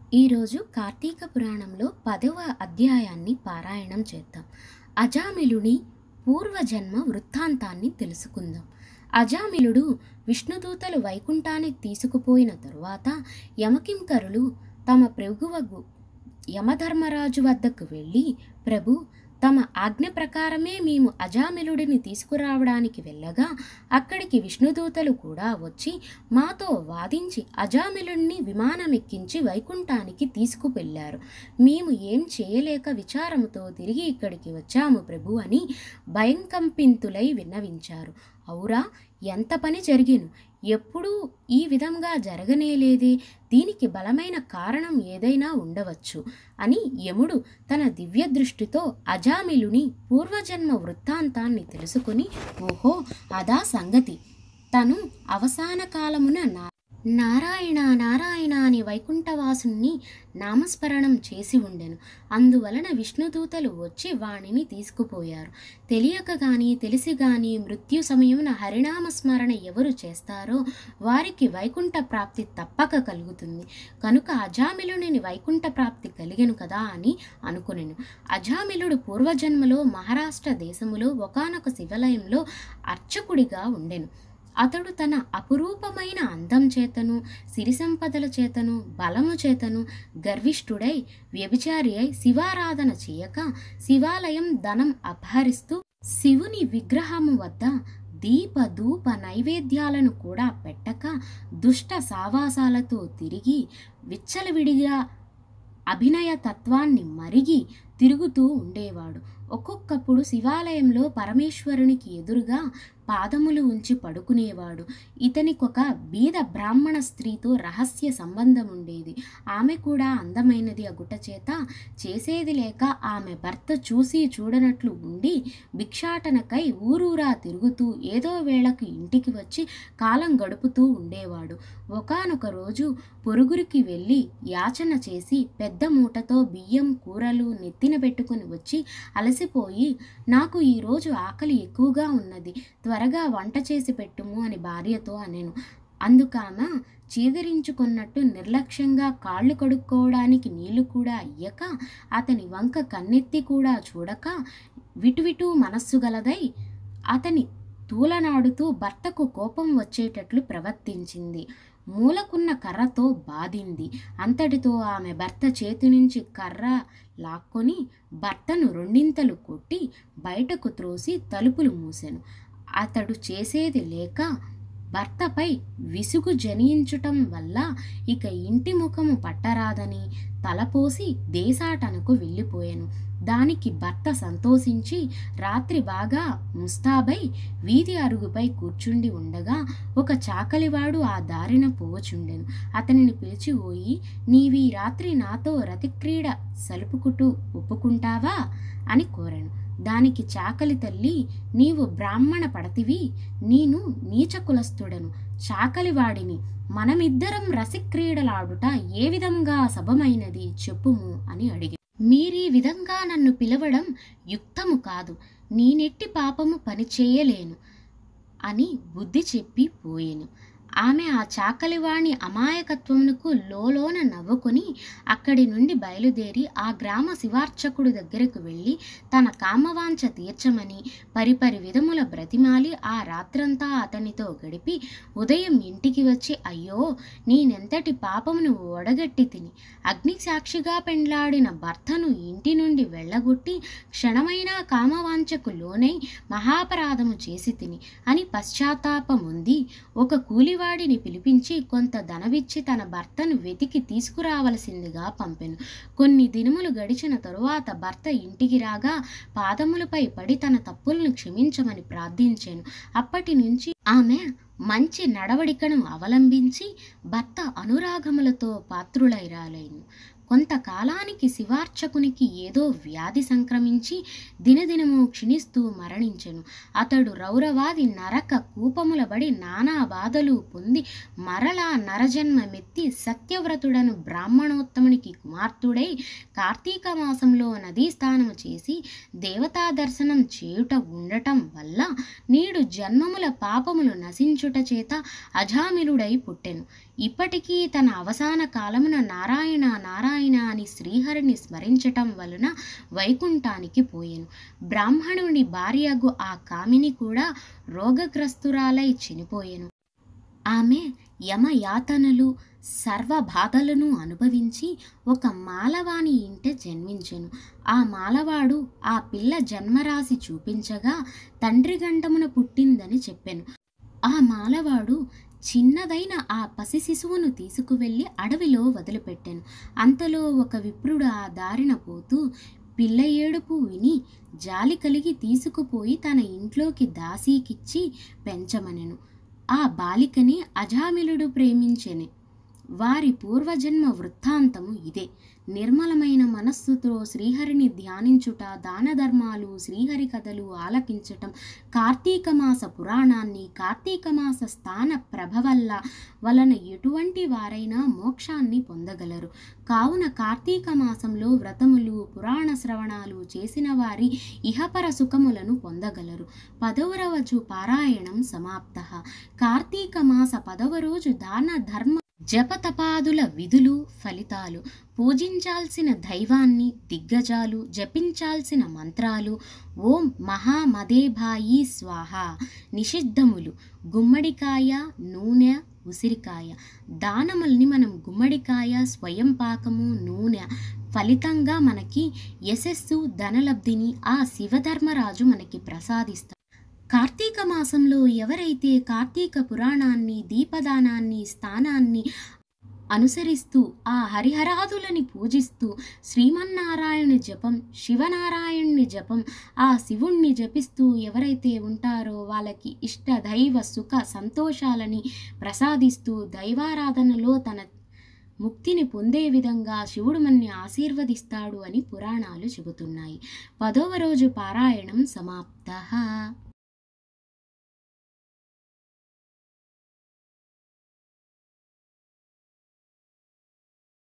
ఈరోజు కార్తీక పురాణంలో పదవ అధ్యాయాన్ని పారాయణం చేద్దాం అజామిలుని పూర్వజన్మ వృత్తాంతాన్ని తెలుసుకుందాం అజామిలుడు విష్ణుదూతలు వైకుంఠానికి తీసుకుపోయిన తరువాత యమకింకరులు తమ ప్రభువగు యమధర్మరాజు వద్దకు వెళ్ళి ప్రభు తమ ఆజ్ఞ ప్రకారమే మేము అజామిలుడిని తీసుకురావడానికి వెళ్ళగా అక్కడికి విష్ణుదూతలు కూడా వచ్చి మాతో వాదించి అజామిలుడిని విమానమెక్కించి వైకుంఠానికి తీసుకువెళ్ళారు మేము ఏం చేయలేక విచారముతో తిరిగి ఇక్కడికి వచ్చాము ప్రభు అని భయంకంపింతులై విన్నవించారు అవురా ఎంత పని జరిగేను ఎప్పుడూ ఈ విధంగా జరగనేలేదే దీనికి బలమైన కారణం ఏదైనా ఉండవచ్చు అని యముడు తన దివ్య దృష్టితో అజామిలుని పూర్వజన్మ వృత్తాంతాన్ని తెలుసుకుని ఓహో అదా సంగతి తను అవసాన కాలమున నా నారాయణ నారాయణ అని వైకుంఠవాసుని నామస్మరణం చేసి ఉండెను అందువలన విష్ణుదూతలు వచ్చి వాణిని తీసుకుపోయారు తెలియక గాని తెలిసి గాని మృత్యు సమయమున హరినామస్మరణ ఎవరు చేస్తారో వారికి వైకుంఠ ప్రాప్తి తప్పక కలుగుతుంది కనుక అజామిలుని వైకుంఠ ప్రాప్తి కలిగెను కదా అని అనుకునెను అజామిలుడు పూర్వజన్మలో మహారాష్ట్ర దేశములో ఒకానొక శివాలయంలో అర్చకుడిగా ఉండెను అతడు తన అపురూపమైన అందం చేతను సిరి సంపదల చేతను బలము చేతను గర్విష్ఠుడై వ్యభిచారి అయి శివారాధన చేయక శివాలయం ధనం అపహరిస్తూ శివుని విగ్రహము వద్ద దీప ధూప నైవేద్యాలను కూడా పెట్టక దుష్ట సావాసాలతో తిరిగి విచ్చలవిడిగా అభినయ తత్వాన్ని మరిగి తిరుగుతూ ఉండేవాడు ఒక్కొక్కప్పుడు శివాలయంలో పరమేశ్వరునికి ఎదురుగా పాదములు ఉంచి పడుకునేవాడు ఇతనికొక బీద బ్రాహ్మణ స్త్రీతో రహస్య సంబంధం ఉండేది ఆమె కూడా అందమైనది అగుట చేత చేసేది లేక ఆమె భర్త చూసి చూడనట్లు ఉండి భిక్షాటనకై ఊరూరా తిరుగుతూ ఏదో వేళకు ఇంటికి వచ్చి కాలం గడుపుతూ ఉండేవాడు ఒకానొక రోజు పొరుగురికి వెళ్ళి యాచన చేసి పెద్ద మూటతో బియ్యం కూరలు నెత్తిన పెట్టుకుని వచ్చి అలసిపోయి నాకు ఈరోజు ఆకలి ఎక్కువగా ఉన్నది త్వరగా వంట చేసి పెట్టుము అని భార్యతో అనెను అందుకామ చీదరించుకున్నట్టు నిర్లక్ష్యంగా కాళ్ళు కడుక్కోవడానికి నీళ్లు కూడా అయ్యక అతని వంక కన్నెత్తి కూడా చూడక విటువిటు మనస్సు గలదై అతని తూలనాడుతూ భర్తకు కోపం వచ్చేటట్లు ప్రవర్తించింది మూలకున్న కర్రతో బాధింది అంతటితో ఆమె భర్త చేతి నుంచి కర్ర లాక్కొని భర్తను రెండింతలు కొట్టి బయటకు త్రోసి తలుపులు మూసెను అతడు చేసేది లేక భర్తపై విసుగు జనించుటం వల్ల ఇక ఇంటి ముఖము పట్టరాదని తలపోసి దేశాటనకు వెళ్ళిపోయాను దానికి భర్త సంతోషించి రాత్రి బాగా ముస్తాబై వీధి అరుగుపై కూర్చుండి ఉండగా ఒక చాకలివాడు ఆ దారిన పోవచుండెను అతనిని పిలిచి పోయి నీవీ రాత్రి నాతో రతిక్రీడ సలుపుకుటూ ఒప్పుకుంటావా అని కోరాను దానికి చాకలి తల్లి నీవు బ్రాహ్మణ పడతివి నేను నీచ కులస్థుడను చాకలివాడిని మనమిద్దరం రసిక్రీడలాడుట ఏ విధంగా సభమైనది చెప్పుము అని అడిగి మీరీ విధంగా నన్ను పిలవడం యుక్తము కాదు నేనెట్టి పాపము పని చేయలేను అని బుద్ధి చెప్పి పోయెను ఆమె ఆ చాకలివాణి అమాయకత్వమునకు లోలోన నవ్వుకొని అక్కడి నుండి బయలుదేరి ఆ గ్రామ శివార్చకుడు దగ్గరకు వెళ్ళి తన కామవాంఛ తీర్చమని పరిపరి విధముల బ్రతిమాలి ఆ రాత్రంతా అతనితో గడిపి ఉదయం ఇంటికి వచ్చి అయ్యో నేనెంతటి పాపమును ఒడగట్టి తిని అగ్ని సాక్షిగా పెండ్లాడిన భర్తను ఇంటి నుండి వెళ్ళగొట్టి క్షణమైన కామవాంఛకు లోనై మహాపరాధము చేసి తిని అని పశ్చాత్తాపముంది ఒక కూలివాడిని పిలిపించి కొంత ధనవిచ్చి తన భర్తను వెతికి తీసుకురావలసిందిగా పంపెను కొన్ని దినములు గడిచిన తరువాత భర్త ఇంటికి రాగా పాదములపై పడి తన తప్పులను క్షమించమని ప్రార్థించాను అప్పటి నుంచి ఆమె మంచి నడవడికను అవలంబించి భర్త అనురాగములతో పాత్రులైరాలైను కొంతకాలానికి శివార్చకునికి ఏదో వ్యాధి సంక్రమించి దినదినము క్షీణిస్తూ మరణించెను అతడు రౌరవాది నరక కూపములబడి నానా బాధలు పొంది మరలా నరజన్మమెత్తి సత్యవ్రతుడను బ్రాహ్మణోత్తమునికి కుమార్తెడై కార్తీక మాసంలో నదీ స్నానము చేసి దేవతా దర్శనం చేయుట ఉండటం వల్ల నీడు జన్మముల పాపములు నశించుట చేత అజామిలుడై పుట్టెను ఇప్పటికీ తన అవసాన కాలమున నారాయణ నారాయణ అని శ్రీహరిని స్మరించటం వలన వైకుంఠానికి పోయెను బ్రాహ్మణుని భార్యగు ఆ కామిని కూడా రోగగ్రస్తురాలై చనిపోయెను ఆమె యమయాతనలు సర్వ బాధలను అనుభవించి ఒక మాలవాని ఇంట జన్మించెను ఆ మాలవాడు ఆ పిల్ల జన్మరాశి చూపించగా తండ్రి గంటమున పుట్టిందని చెప్పెను ఆ మాలవాడు చిన్నదైన ఆ పసి శిశువును తీసుకువెళ్ళి అడవిలో వదిలిపెట్టాను అంతలో ఒక విప్రుడు ఆ దారిన పోతూ పిల్ల ఏడుపు విని జాలి కలిగి తీసుకుపోయి తన ఇంట్లోకి దాసీకిచ్చి పెంచమనెను ఆ బాలికని అజామిలుడు ప్రేమించెను వారి పూర్వజన్మ వృత్తాంతము ఇదే నిర్మలమైన మనస్సుతో శ్రీహరిని ధ్యానించుట దాన ధర్మాలు శ్రీహరి కథలు ఆలకించటం కార్తీక మాస పురాణాన్ని కార్తీక మాస స్థాన ప్రభ వల్ల వలన ఎటువంటి వారైనా మోక్షాన్ని పొందగలరు కావున కార్తీక మాసంలో వ్రతములు పురాణ శ్రవణాలు చేసిన వారి ఇహపర సుఖములను పొందగలరు పదవ రోజు పారాయణం సమాప్త కార్తీక మాస పదవ రోజు దాన ధర్మ జపతపాదుల విధులు ఫలితాలు పూజించాల్సిన దైవాన్ని దిగ్గజాలు జపించాల్సిన మంత్రాలు ఓం మహామదేభాయి స్వాహ నిషిద్ధములు గుమ్మడికాయ నూనె ఉసిరికాయ దానముల్ని మనం గుమ్మడికాయ స్వయం పాకము నూనె ఫలితంగా మనకి యశస్సు ధనలబ్ధిని ఆ శివధర్మరాజు మనకి ప్రసాదిస్తాడు కార్తీక మాసంలో ఎవరైతే కార్తీక పురాణాన్ని దీపదానాన్ని స్థానాన్ని అనుసరిస్తూ ఆ హరిహరాదులని పూజిస్తూ శ్రీమన్నారాయణ జపం శివనారాయణుని జపం ఆ శివుణ్ణి జపిస్తూ ఎవరైతే ఉంటారో వాళ్ళకి ఇష్ట దైవ సుఖ సంతోషాలని ప్రసాదిస్తూ దైవారాధనలో తన ముక్తిని పొందే విధంగా శివుడు మన్ని ఆశీర్వదిస్తాడు అని పురాణాలు చెబుతున్నాయి పదవ రోజు పారాయణం సమాప్త